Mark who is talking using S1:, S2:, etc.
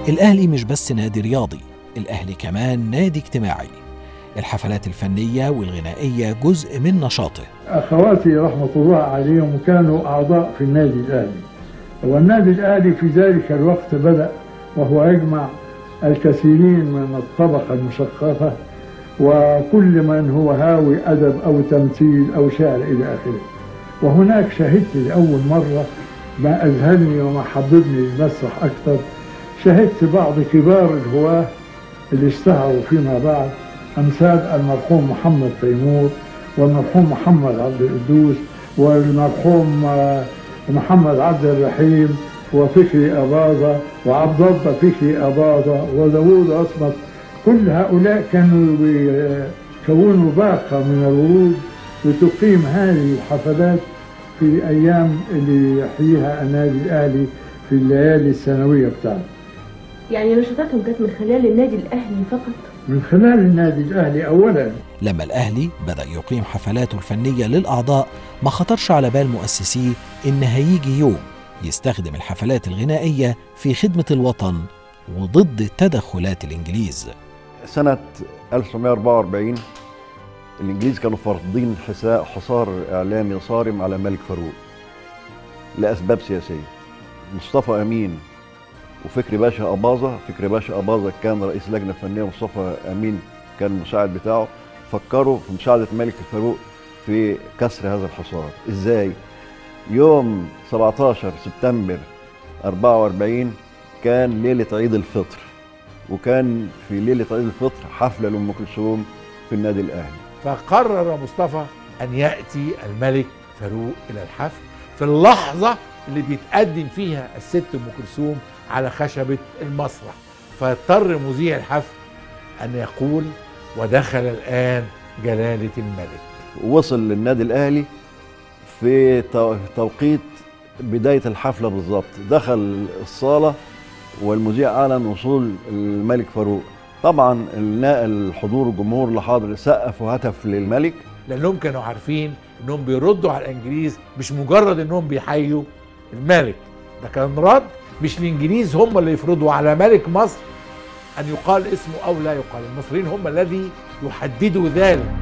S1: الأهلي مش بس نادي رياضي الأهلي كمان نادي اجتماعي الحفلات الفنية والغنائية جزء من نشاطه
S2: أخواتي رحمة الله عليهم كانوا أعضاء في النادي الأهلي والنادي الأهلي في ذلك الوقت بدأ وهو يجمع الكثيرين من الطبقة المثقفة وكل من هو هاوي أدب أو تمثيل أو شعر إلى آخره وهناك شهدت لأول مرة ما أذهلني وما حببني للمسرح أكثر شهدت بعض كبار الهواة اللي اشتهروا فيما بعد أمثال المرحوم محمد تيمور والمرحوم محمد عبد القدوس والمرحوم آه، محمد عبد الرحيم وفكري أباظة وعبد الله فكري أباظة وداوود أصمت كل هؤلاء كانوا بيكونوا باقة من الورود لتقيم هذه الحفلات في الأيام اللي يحييها النادي الأهلي في الليالي السنوية بتاعته
S3: يعني نشاطاتهم كانت من خلال النادي الأهلي فقط
S2: من خلال النادي الأهلي أولا
S1: لما الأهلي بدأ يقيم حفلاته الفنية للأعضاء ما خطرش على بال مؤسسيه إن هيجي يوم يستخدم الحفلات الغنائية في خدمة الوطن وضد تدخلات الإنجليز
S4: سنة 1944 الإنجليز كانوا فارضين حساء حصار إعلامي صارم على الملك فاروق لأسباب سياسية مصطفى أمين وفكري باشا أباظة فكري باشا أباظة كان رئيس لجنة فنية مصطفى أمين كان المساعد بتاعه فكروا في مساعدة الملك فاروق في كسر هذا الحصار إزاي؟ يوم 17 سبتمبر 44 كان ليلة عيد الفطر وكان في ليلة عيد الفطر حفلة لأم كلثوم في النادي الأهلي
S5: فقرر مصطفى أن يأتي الملك فاروق إلى الحفل في اللحظة اللي بيتقدم فيها الست أم كلثوم على خشبة المسرح فاضطر مذيع الحفل أن يقول ودخل الآن جلالة الملك
S4: وصل للنادي الأهلي في تو- توقيت بداية الحفلة بالظبط دخل الصالة والمذيع أعلن وصول الملك فاروق طبعا النا- الحضور الجمهور اللي حاضر سقف وهتف للملك
S5: لأنهم كانوا عارفين أنهم بيردوا على الإنجليز مش مجرد أنهم بيحيوا الملك ده كان رد مش الإنجليز هم اللي يفرضوا على ملك مصر أن يقال اسمه أو لا يقال المصريين هم الذي يحددوا ذلك